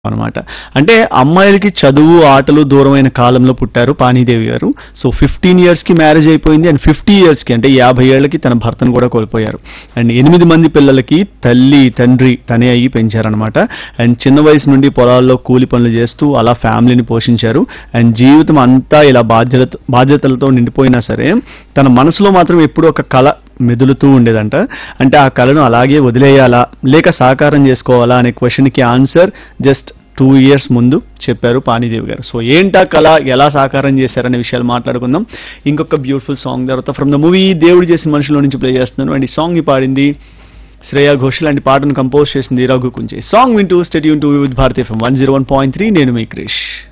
అనమాట అంటే అమ్మాయిలకి చదువు ఆటలు దూరమైన కాలంలో పుట్టారు పానీదేవి గారు సో ఫిఫ్టీన్ ఇయర్స్ కి మ్యారేజ్ అయిపోయింది అండ్ ఫిఫ్టీ ఇయర్స్ కి అంటే యాభై ఏళ్ళకి తన భర్తను కూడా కోల్పోయారు అండ్ ఎనిమిది మంది పిల్లలకి తల్లి తండ్రి తనే అయ్యి పెంచారనమాట అండ్ చిన్న వయసు నుండి పొలాల్లో కూలి పనులు చేస్తూ అలా ఫ్యామిలీని పోషించారు అండ్ జీవితం అంతా ఇలా బాధ్యత బాధ్యతలతో నిండిపోయినా సరే తన మనసులో మాత్రం ఎప్పుడూ ఒక కళ మెదులుతూ ఉండేదంట అంటే ఆ కళను అలాగే వదిలేయాలా లేక సాకారం చేసుకోవాలా అనే క్వశ్చన్కి ఆన్సర్ జస్ట్ టూ ఇయర్స్ ముందు చెప్పారు పానీదేవి గారు సో ఏంటా కళ ఎలా సాకారం చేశారనే విషయాలు మాట్లాడుకుందాం ఇంకొక బ్యూటిఫుల్ సాంగ్ తర్వాత ఫ్రమ్ ద మూవీ దేవుడు చేసిన మనుషుల నుంచి ప్లే చేస్తున్నాను అండ్ ఈ సాంగ్ ని పాడింది శ్రేయా ఘోషల్ లాంటి పాటను కంపోజ్ చేసింది రఘు కుంజే సాంగ్ వింటూ stay tuned to with Bharati FM one zero one point three నేను మీ క్రిష్